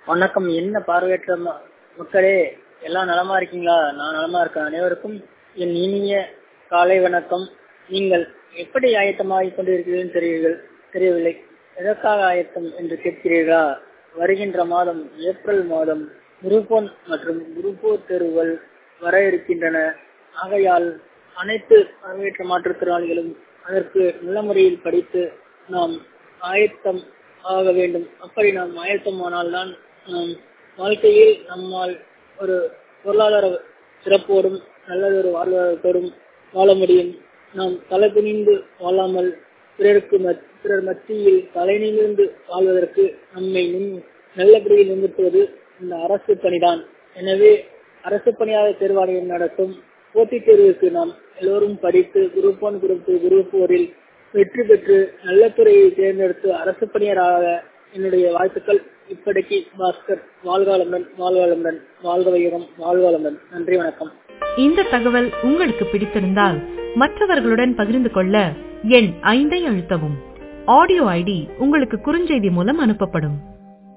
வணக்கம் என்ன பார்வையற்ற ம- மக்களே எல்லாம் நலமா இருக்கீங்களா நான் நலமா இருக்கேன் அனைவருக்கும் என் இனிய காலை வணக்கம் நீங்கள் எப்படி ஆயத்தமாகிக் கொண்டிருக்கிறீர்கள் தெரியுங்கள் தெரியவில்லை எதற்காக ஆயத்தம் என்று கேட்கிறீர்களா வருகின்ற மாதம் ஏப்ரல் மாதம் குரூப் ஒன் மற்றும் குரூப் ஃபோர் தேர்வுகள் வர இருக்கின்றன ஆகையால் அனைத்து பார்வையற்ற மாற்றுத்திறனாளிகளும் அதற்கு நல்ல முறையில் படித்து நாம் ஆயத்தம் ஆக வேண்டும் அப்படி நாம் ஆயத்தமானால்தான் நாம் வாழ்க்கையில் நம்மால் ஒரு பொருளாதார சிறப்போடும் நல்லதொரு வாழ்வாதாரத்தோடும் வாழ முடியும் நாம் தலை குனிந்து வாழாமல் பிறருக்கு மத்- பிறர் மத்தியில் தலை நிமிர்ந்து வாழ்வதற்கு நம்மை நின்- நல்லபடியில் நிறுத்துவது இந்த அரசு பணிதான் எனவே அரசு பணியாக தேர்வாணையம் நடத்தும் போட்டித் தேர்வுக்கு நாம் எல்லோரும் படித்து group one group two group போரில் வெற்றி பெற்று நல்ல துறையை தேர்ந்தெடுத்து அரசு பணியராக என்னுடைய வாழ்த்துக்கள் இப்படிக்கு பாஸ்கர் வாழ்காலமுடன் வாழ்காலமுடன் வாழ்க வையகம் வாழ்காலமுடன் நன்றி வணக்கம் இந்த தகவல் உங்களுக்கு பிடித்திருந்தால் மற்றவர்களுடன் பகிர்ந்து கொள்ள எண் ஐந்தை அழுத்தவும் ஆடியோ ஐடி உங்களுக்கு குறுஞ்செய்தி மூலம் அனுப்பப்படும்